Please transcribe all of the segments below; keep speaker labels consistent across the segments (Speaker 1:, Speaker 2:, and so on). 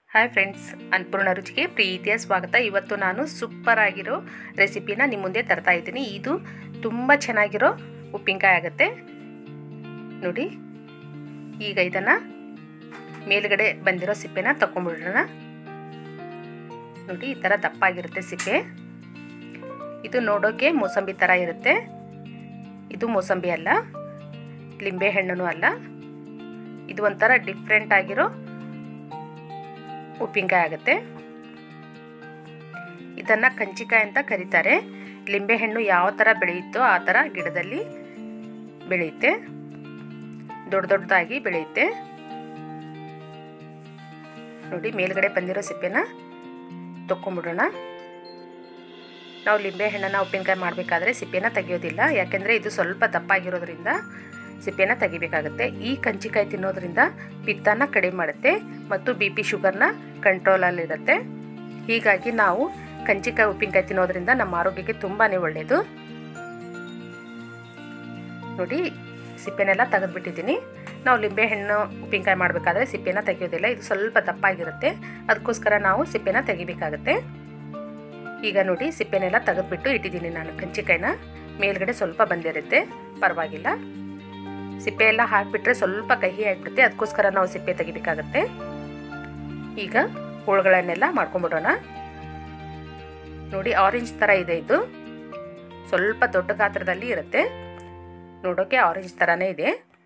Speaker 1: hi friends Annapurna ರುಚಿಗೆ ಪ್ರೀತಿಯ ಸ್ವಾಗತ ಇವತ್ತು ನಾನು ಸೂಪರ್ ಆಗಿರೋ ರೆಸಿಪಿನ ನಿಮ್ಮ ಮುಂದೆ ತರ್ತಾ ಇದ್ದೀನಿ ಇದು ತುಂಬ ಚೆನ್ನಾಗಿರೋ ಉಪ್ಪಿನಕಾಯಿ ಆಗುತ್ತೆ ನೋಡಿ ಈಗ ಇದನ್ನು ಮೇಲ್ಗಡೆ ಬಂದಿರೋ ಸಿಪ್ಪೆನ ತಗೊಂಡ್ಬಿಡೋಣ ನೋಡಿ ಈ ಥರ ದಪ್ಪಾಗಿರುತ್ತೆ ಸಿಪ್ಪೆ ಇದು ನೋಡೋಕೆ ಮೋಸಂಬಿ ಥರ ಇರುತ್ತೆ ಇದು ಮೋಸಂಬಿ ಅಲ್ಲ ಲಿಂಬೆ ಹಣ್ಣು ಅಲ್ಲ ಇದು ಒಂಥರ ಡಿಫ್ರೆಂಟ್ ಆಗಿರೋ ಉಪ್ಪಿನಕಾಯಿ ಆಗುತ್ತೆ ಇದನ್ನು ಕಂಚಿಕಾಯಿ ಅಂತ ಕರೀತಾರೆ ಲಿಂಬೆಹಣ್ಣು ಯಾವ ಥರ ಬೆಳೆಯುತ್ತೋ ಆ ಥರ ಗಿಡದಲ್ಲಿ ಬೆಳೆಯುತ್ತೆ ದೊಡ್ಡ ದೊಡ್ಡದಾಗಿ ಬೆಳೆಯುತ್ತೆ ನೋಡಿ ಮೇಲ್ಗಡೆ ಬಂದಿರೋ ಸಿಪ್ಪೆನ ತೊಗೊಂಬಿಡೋಣ ನಾವು ಲಿಂಬೆ ಹಣ್ಣನ್ನು ಉಪ್ಪಿನಕಾಯಿ ಮಾಡಬೇಕಾದ್ರೆ ಸಿಪ್ಪೆನ ತೆಗೆಯೋದಿಲ್ಲ ಯಾಕೆಂದರೆ ಇದು ಸ್ವಲ್ಪ ದಪ್ಪ ಆಗಿರೋದ್ರಿಂದ ಸಿಪ್ಪೆನ ತೆಗಿಬೇಕಾಗುತ್ತೆ ಈ ಕಂಚಿಕಾಯಿ ತಿನ್ನೋದ್ರಿಂದ ಪಿತ್ತನ ಕಡಿಮೆ ಮಾಡುತ್ತೆ ಮತ್ತು ಬಿ ಪಿ ಶುಗರ್ನ ಕಂಟ್ರೋಲಲ್ಲಿರುತ್ತೆ ಹೀಗಾಗಿ ನಾವು ಕಂಚಿಕಾಯಿ ಉಪ್ಪಿನಕಾಯಿ ತಿನ್ನೋದ್ರಿಂದ ನಮ್ಮ ಆರೋಗ್ಯಕ್ಕೆ ತುಂಬಾ ಒಳ್ಳೆಯದು ನೋಡಿ ಸಿಪ್ಪೆನೆಲ್ಲ ತೆಗೆದುಬಿಟ್ಟಿದ್ದೀನಿ ನಾವು ಲಿಂಬೆ ಹಣ್ಣು ಉಪ್ಪಿನಕಾಯಿ ಮಾಡಬೇಕಾದ್ರೆ ಸಿಪ್ಪೆನ ತೆಗೆಯೋದಿಲ್ಲ ಇದು ಸ್ವಲ್ಪ ದಪ್ಪ ಆಗಿರುತ್ತೆ ಅದಕ್ಕೋಸ್ಕರ ನಾವು ಸಿಪ್ಪೆನ ತೆಗಿಬೇಕಾಗುತ್ತೆ ಈಗ ನೋಡಿ ಸಿಪ್ಪೆನೆಲ್ಲ ತೆಗೆದುಬಿಟ್ಟು ಇಟ್ಟಿದ್ದೀನಿ ನಾನು ಕಂಚಿಕಾಯಿನ ಮೇಲ್ಗಡೆ ಸ್ವಲ್ಪ ಬಂದಿರುತ್ತೆ ಪರವಾಗಿಲ್ಲ ಸಿಪ್ಪೆ ಎಲ್ಲ ಹಾಕಿಬಿಟ್ರೆ ಸ್ವಲ್ಪ ಕಹಿ ಆಗಿಬಿಡುತ್ತೆ ಅದಕ್ಕೋಸ್ಕರ ನಾವು ಸಿಪ್ಪೆ ತೆಗಿಬೇಕಾಗತ್ತೆ ಈಗ ಹೋಳುಗಳನ್ನೆಲ್ಲ ಮಾಡ್ಕೊಂಬಿಡೋಣ ನೋಡಿ ಆರೆಂಜ್ ಥರ ಇದೆ ಇದು ಸ್ವಲ್ಪ ದೊಡ್ಡ ಗಾತ್ರದಲ್ಲಿ ಇರುತ್ತೆ ನೋಡೋಕೆ ಆರೆಂಜ್ ಥರನೇ ಇದೆ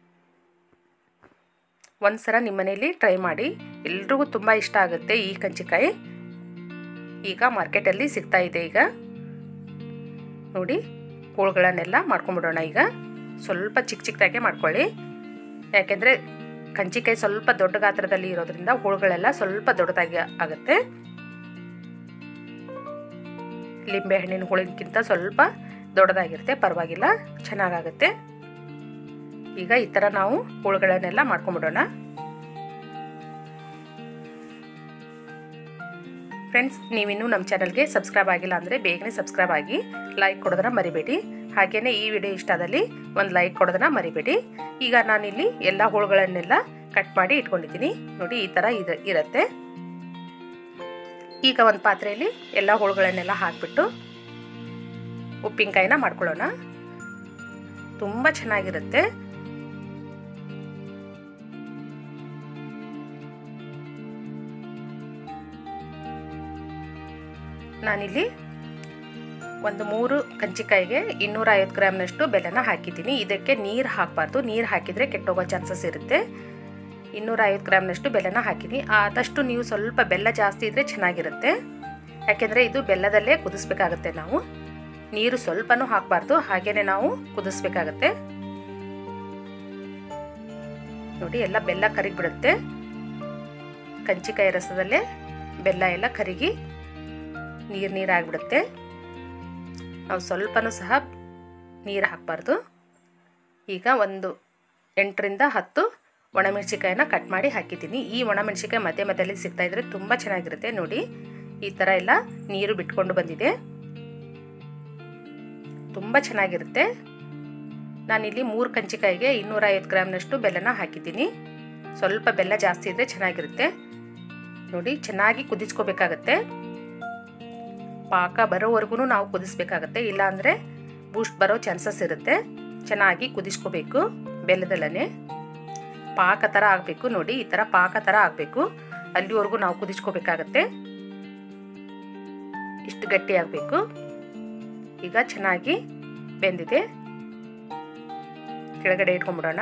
Speaker 1: ಒಂದು ಸಲ ನಿಮ್ಮ ಮನೇಲಿ ಟ್ರೈ ಮಾಡಿ ಎಲ್ರಿಗೂ ತುಂಬ ಇಷ್ಟ ಆಗುತ್ತೆ ಈ ಕಂಚಿಕಾಯಿ ಈಗ ಮಾರ್ಕೆಟಲ್ಲಿ ಸಿಗ್ತಾ ಇದೆ ಈಗ ನೋಡಿ ಹೋಳುಗಳನ್ನೆಲ್ಲ ಮಾಡ್ಕೊಂಬಿಡೋಣ ಈಗ ಸ್ವಲ್ಪ ಚಿಕ್ಕ ಚಿಕ್ಕದಾಗೆ ಮಾಡ್ಕೊಳ್ಳಿ ಯಾಕೆಂದರೆ ಕಂಚಿಕಾಯಿ ಸ್ವಲ್ಪ ದೊಡ್ಡ ಗಾತ್ರದಲ್ಲಿ ಇರೋದ್ರಿಂದ ಹೋಳುಗಳೆಲ್ಲ ಸ್ವಲ್ಪ ದೊಡ್ಡದಾಗಿ ಆಗುತ್ತೆ ಲಿಂಬೆ ಹಣ್ಣಿನ ಹೋಳಿಗಿಂತ ಸ್ವಲ್ಪ ದೊಡ್ಡದಾಗಿರುತ್ತೆ ಪರವಾಗಿಲ್ಲ ಚೆನ್ನಾಗಾಗುತ್ತೆ ಈಗ ಈ ಥರ ನಾವು ಹೋಳುಗಳನ್ನೆಲ್ಲ ಮಾಡ್ಕೊಂಬಿಡೋಣ ಫ್ರೆಂಡ್ಸ್ ನೀವಿನ್ನೂ ನಮ್ಮ ಚಾನಲ್ಗೆ ಸಬ್ಸ್ಕ್ರೈಬ್ ಆಗಿಲ್ಲ ಅಂದರೆ ಬೇಗನೆ ಸಬ್ಸ್ಕ್ರೈಬ್ ಆಗಿ ಲೈಕ್ ಕೊಡೋದನ್ನ ಮರಿಬೇಡಿ ಹಾಗೆಯೇ ಈ ವಿಡಿಯೋ ಇಷ್ಟ ಆದಲ್ಲಿ ಒಂದು ಲೈಕ್ ಕೊಡೋದನ್ನ ಮರಿಬೇಡಿ ಈಗ ನಾನಿಲ್ಲಿ ಎಲ್ಲ ಹೋಳುಗಳನ್ನೆಲ್ಲ ಕಟ್ ಮಾಡಿ ಇಟ್ಕೊಂಡಿದ್ದೀನಿ ನೋಡಿ ಈ ಥರ ಇದು ಇರುತ್ತೆ ಈಗ ಒಂದು ಪಾತ್ರೆಯಲ್ಲಿ ಎಲ್ಲ ಹೋಳುಗಳನ್ನೆಲ್ಲ ಹಾಕಿಬಿಟ್ಟು ಉಪ್ಪಿನಕಾಯಿನ ಮಾಡ್ಕೊಳ್ಳೋಣ ತುಂಬ ಚೆನ್ನಾಗಿರುತ್ತೆ ನಾನಿಲ್ಲಿ ಒಂದು ಮೂರು ಕಂಚಿಕಾಯಿಗೆ ಇನ್ನೂರ ಐವತ್ತು ಗ್ರಾಮ್ನಷ್ಟು ಬೆಲ್ಲನ ಹಾಕಿದ್ದೀನಿ ಇದಕ್ಕೆ ನೀರು ಹಾಕಬಾರ್ದು ನೀರು ಹಾಕಿದರೆ ಕೆಟ್ಟೋಗೋ ಚಾನ್ಸಸ್ ಇರುತ್ತೆ ಇನ್ನೂರ ಐವತ್ತು ಗ್ರಾಮ್ನಷ್ಟು ಬೆಲ್ಲನ ಹಾಕಿದ್ದೀನಿ ಆದಷ್ಟು ನೀವು ಸ್ವಲ್ಪ ಬೆಲ್ಲ ಜಾಸ್ತಿ ಇದ್ದರೆ ಚೆನ್ನಾಗಿರುತ್ತೆ ಯಾಕೆಂದರೆ ಇದು ಬೆಲ್ಲದಲ್ಲೇ ಕುದಿಸ್ಬೇಕಾಗತ್ತೆ ನಾವು ನೀರು ಸ್ವಲ್ಪನೂ ಹಾಕಬಾರ್ದು ಹಾಗೇನೆ ನಾವು ಕುದಿಸ್ಬೇಕಾಗತ್ತೆ ನೋಡಿ ಎಲ್ಲ ಬೆಲ್ಲ ಕರಿಗಿ ಬಿಡುತ್ತೆ ಕಂಚಿಕಾಯಿ ರಸದಲ್ಲೇ ಬೆಲ್ಲ ಎಲ್ಲ ಕರಿಗಿ ನೀರು ನೀರಾಗಿಬಿಡುತ್ತೆ ನಾವು ಸ್ವಲ್ಪನೂ ಸಹ ನೀರು ಹಾಕಬಾರ್ದು ಈಗ ಒಂದು ಎಂಟರಿಂದ ಹತ್ತು ಒಣಮೆಣಸಿಕಾಯಿನ ಕಟ್ ಮಾಡಿ ಹಾಕಿದ್ದೀನಿ ಈ ಒಣಮೆಣಸಿಕಾಯಿ ಮಧ್ಯ ಮಧ್ಯದಲ್ಲಿ ಸಿಗ್ತಾ ಇದ್ರೆ ತುಂಬ ಚೆನ್ನಾಗಿರುತ್ತೆ ನೋಡಿ ಈ ಥರ ಎಲ್ಲ ನೀರು ಬಿಟ್ಕೊಂಡು ಬಂದಿದೆ ತುಂಬ ಚೆನ್ನಾಗಿರುತ್ತೆ ನಾನಿಲ್ಲಿ ಮೂರು ಕಂಚಿಕಾಯಿಗೆ ಇನ್ನೂರ ಐವತ್ತು ಗ್ರಾಮ್ನಷ್ಟು ಬೆಲ್ಲನ ಹಾಕಿದ್ದೀನಿ ಸ್ವಲ್ಪ ಬೆಲ್ಲ ಜಾಸ್ತಿ ಇದ್ದರೆ ಚೆನ್ನಾಗಿರುತ್ತೆ ನೋಡಿ ಚೆನ್ನಾಗಿ ಕುದಿಸ್ಕೋಬೇಕಾಗತ್ತೆ ಪಾಕ ಬರೋವರೆಗೂ ನಾವು ಕುದಿಸ್ಬೇಕಾಗತ್ತೆ ಇಲ್ಲಾಂದರೆ ಬೂಸ್ಟ್ ಬರೋ ಚಾನ್ಸಸ್ ಇರುತ್ತೆ ಚೆನ್ನಾಗಿ ಕುದಿಸ್ಕೋಬೇಕು ಬೆಲ್ಲದಲ್ಲೇ ಪಾಕ ಥರ ಆಗಬೇಕು ನೋಡಿ ಈ ಥರ ಪಾಕ ಥರ ಆಗಬೇಕು ಅಲ್ಲಿವರೆಗೂ ನಾವು ಕುದಿಸ್ಕೋಬೇಕಾಗತ್ತೆ ಇಷ್ಟು ಗಟ್ಟಿ ಆಗಬೇಕು ಈಗ ಚೆನ್ನಾಗಿ ಬೆಂದಿದೆ ಕೆಳಗಡೆ ಇಟ್ಕೊಂಡ್ಬಿಡೋಣ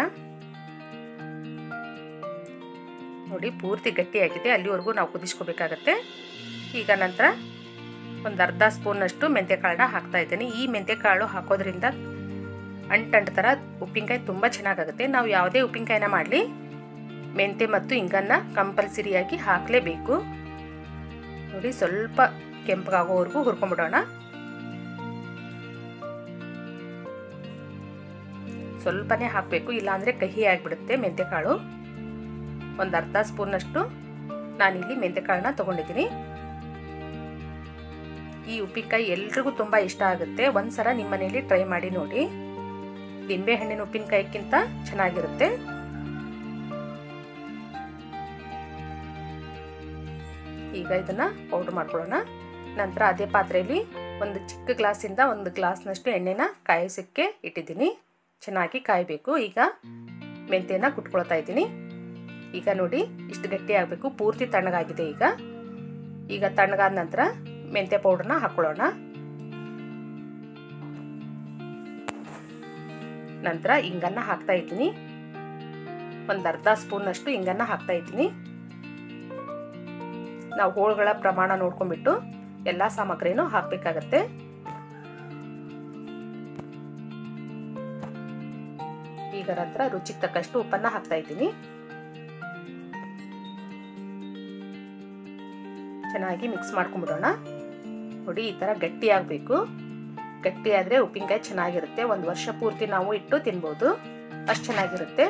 Speaker 1: ನೋಡಿ ಪೂರ್ತಿ ಗಟ್ಟಿಯಾಗಿದೆ ಅಲ್ಲಿವರೆಗೂ ನಾವು ಕುದಿಸ್ಕೋಬೇಕಾಗತ್ತೆ ಈಗ ನಂತರ ಒಂದು ಅರ್ಧ ಸ್ಪೂನಷ್ಟು ಮೆಂತ್ಯಕಾಳನ್ನ ಹಾಕ್ತಾ ಇದ್ದೀನಿ ಈ ಮೆಂತ್ಯಕಾಳು ಹಾಕೋದ್ರಿಂದ ಅಂಟಂಟು ಥರ ಉಪ್ಪಿನಕಾಯಿ ತುಂಬ ಚೆನ್ನಾಗಾಗುತ್ತೆ ನಾವು ಯಾವುದೇ ಉಪ್ಪಿನಕಾಯಿನ ಮಾಡಲಿ ಮೆಂತ್ಯ ಮತ್ತು ಹಿಂಗನ್ನು ಕಂಪಲ್ಸರಿಯಾಗಿ ಹಾಕಲೇಬೇಕು ನೋಡಿ ಸ್ವಲ್ಪ ಕೆಂಪಗಾಗೋವರೆಗೂ ಹುರ್ಕೊಂಬಿಡೋಣ ಸ್ವಲ್ಪನೇ ಹಾಕಬೇಕು ಇಲ್ಲಾಂದರೆ ಕಹಿ ಆಗಿಬಿಡುತ್ತೆ ಮೆಂತ್ಯಕಾಳು ಒಂದು ಅರ್ಧ ಸ್ಪೂನಷ್ಟು ನಾನಿಲ್ಲಿ ಮೆಂತ್ಯಕಾಳನ್ನ ತೊಗೊಂಡಿದ್ದೀನಿ ಈ ಉಪ್ಪಿನಕಾಯಿ ಎಲ್ರಿಗೂ ತುಂಬ ಇಷ್ಟ ಆಗುತ್ತೆ ಒಂದ್ಸಲ ನಿಮ್ಮ ಮನೇಲಿ ಟ್ರೈ ಮಾಡಿ ನೋಡಿ ಲಿಂಬೆ ಹಣ್ಣಿನ ಉಪ್ಪಿನಕಾಯಿಗಿಂತ ಚೆನ್ನಾಗಿರುತ್ತೆ ಈಗ ಇದನ್ನು ಪೌಡ್ರ್ ಮಾಡ್ಕೊಳ್ಳೋಣ ನಂತರ ಅದೇ ಪಾತ್ರೆಯಲ್ಲಿ ಒಂದು ಚಿಕ್ಕ ಗ್ಲಾಸಿಂದ ಒಂದು ಗ್ಲಾಸ್ನಷ್ಟು ಎಣ್ಣೆನ ಕಾಯಿಸೋಕ್ಕೆ ಇಟ್ಟಿದ್ದೀನಿ ಚೆನ್ನಾಗಿ ಕಾಯಬೇಕು ಈಗ ಮೆಂತ್ಯನ ಕುಟ್ಕೊಳ್ತಾ ಇದ್ದೀನಿ ಈಗ ನೋಡಿ ಇಷ್ಟು ಗಟ್ಟಿ ಆಗಬೇಕು ಪೂರ್ತಿ ತಣ್ಣಗಾಗಿದೆ ಈಗ ಈಗ ತಣ್ಣಗಾದ ನಂತರ ಮೆಂತ್ಯ ಪೌಡ್ರನ್ನ ಹಾಕ್ಕೊಳ್ಳೋಣ ನಂತರ ಹಿಂಗನ್ನ ಹಾಕ್ತಾ ಇದ್ದೀನಿ ಒಂದು ಅರ್ಧ ಸ್ಪೂನಷ್ಟು ಹಿಂಗನ್ನ ಹಾಕ್ತಾ ಇದ್ದೀನಿ ನಾವು ಹೋಳುಗಳ ಪ್ರಮಾಣ ನೋಡ್ಕೊಂಡ್ಬಿಟ್ಟು ಎಲ್ಲ ಸಾಮಗ್ರಿನೂ ಹಾಕಬೇಕಾಗತ್ತೆ ಈಗ ನಂತರ ರುಚಿಗೆ ತಕ್ಕಷ್ಟು ಉಪ್ಪನ್ನ ಹಾಕ್ತಾ ಇದ್ದೀನಿ ಚೆನ್ನಾಗಿ ಮಿಕ್ಸ್ ಮಾಡ್ಕೊಂಡ್ಬಿಡೋಣ ನೋಡಿ ಈ ಥರ ಗಟ್ಟಿ ಆಗಬೇಕು ಗಟ್ಟಿ ಆದರೆ ಉಪ್ಪಿನಕಾಯಿ ಚೆನ್ನಾಗಿರುತ್ತೆ ಒಂದು ವರ್ಷ ಪೂರ್ತಿ ನಾವು ಇಟ್ಟು ತಿನ್ಬೋದು ಅಷ್ಟು ಚೆನ್ನಾಗಿರುತ್ತೆ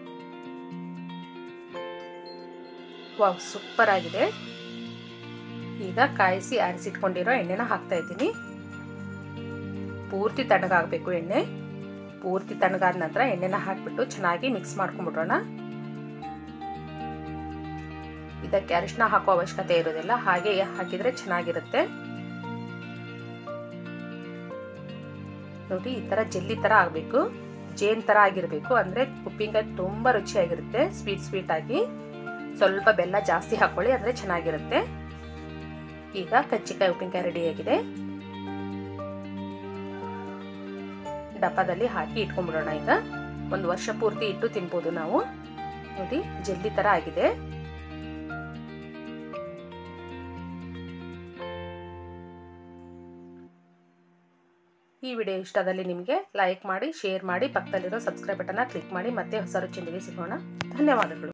Speaker 1: ವಾವ್ ಸೂಪರ್ ಆಗಿದೆ ಈಗ ಕಾಯಿಸಿ ಆರಿಸಿಟ್ಕೊಂಡಿರೋ ಎಣ್ಣೆನ ಹಾಕ್ತಾ ಇದ್ದೀನಿ ಪೂರ್ತಿ ತಣ್ಣಗಾಗಬೇಕು ಎಣ್ಣೆ ಪೂರ್ತಿ ತಣ್ಣಗಾದ ನಂತರ ಎಣ್ಣೆನ ಹಾಕಿಬಿಟ್ಟು ಚೆನ್ನಾಗಿ ಮಿಕ್ಸ್ ಮಾಡ್ಕೊಂಡ್ಬಿಡೋಣ ಇದಕ್ಕೆ ಅರಿಶಿನ ಹಾಕೋ ಅವಶ್ಯಕತೆ ಇರೋದಿಲ್ಲ ಹಾಗೆ ಹಾಕಿದ್ರೆ ಚೆನ್ನಾಗಿರುತ್ತೆ ನೋಡಿ ಈ ಥರ ಜೆಲ್ಲಿ ಥರ ಆಗಬೇಕು ಜೇನ್ ಥರ ಆಗಿರಬೇಕು ಅಂದರೆ ಉಪ್ಪಿನಕಾಯಿ ತುಂಬ ರುಚಿಯಾಗಿರುತ್ತೆ ಸ್ವೀಟ್ ಸ್ವೀಟ್ ಆಗಿ ಸ್ವಲ್ಪ ಬೆಲ್ಲ ಜಾಸ್ತಿ ಹಾಕೊಳ್ಳಿ ಅಂದರೆ ಚೆನ್ನಾಗಿರುತ್ತೆ ಈಗ ಕಚ್ಚಿಕಾಯಿ ಉಪ್ಪಿನಕಾಯಿ ರೆಡಿಯಾಗಿದೆ ಡಬ್ಬದಲ್ಲಿ ಹಾಕಿ ಇಟ್ಕೊಂಡ್ಬಿಡೋಣ ಈಗ ಒಂದು ವರ್ಷ ಪೂರ್ತಿ ಇಟ್ಟು ತಿನ್ಬೋದು ನಾವು ನೋಡಿ ಜೆಲ್ಲಿ ಥರ ಆಗಿದೆ ಈ ವಿಡಿಯೋ ಇಷ್ಟದಲ್ಲಿ ನಿಮಗೆ ಲೈಕ್ ಮಾಡಿ ಶೇರ್ ಮಾಡಿ ಪಕ್ಕದಲ್ಲಿರೋ ಸಬ್ಸ್ಕ್ರೈಬ್ ಬಟನ್ನ ಕ್ಲಿಕ್ ಮಾಡಿ ಮತ್ತೆ ಹೊಸ ರುಚಿಯೊಂದಿಗೆ ಸಿಗೋಣ ಧನ್ಯವಾದಗಳು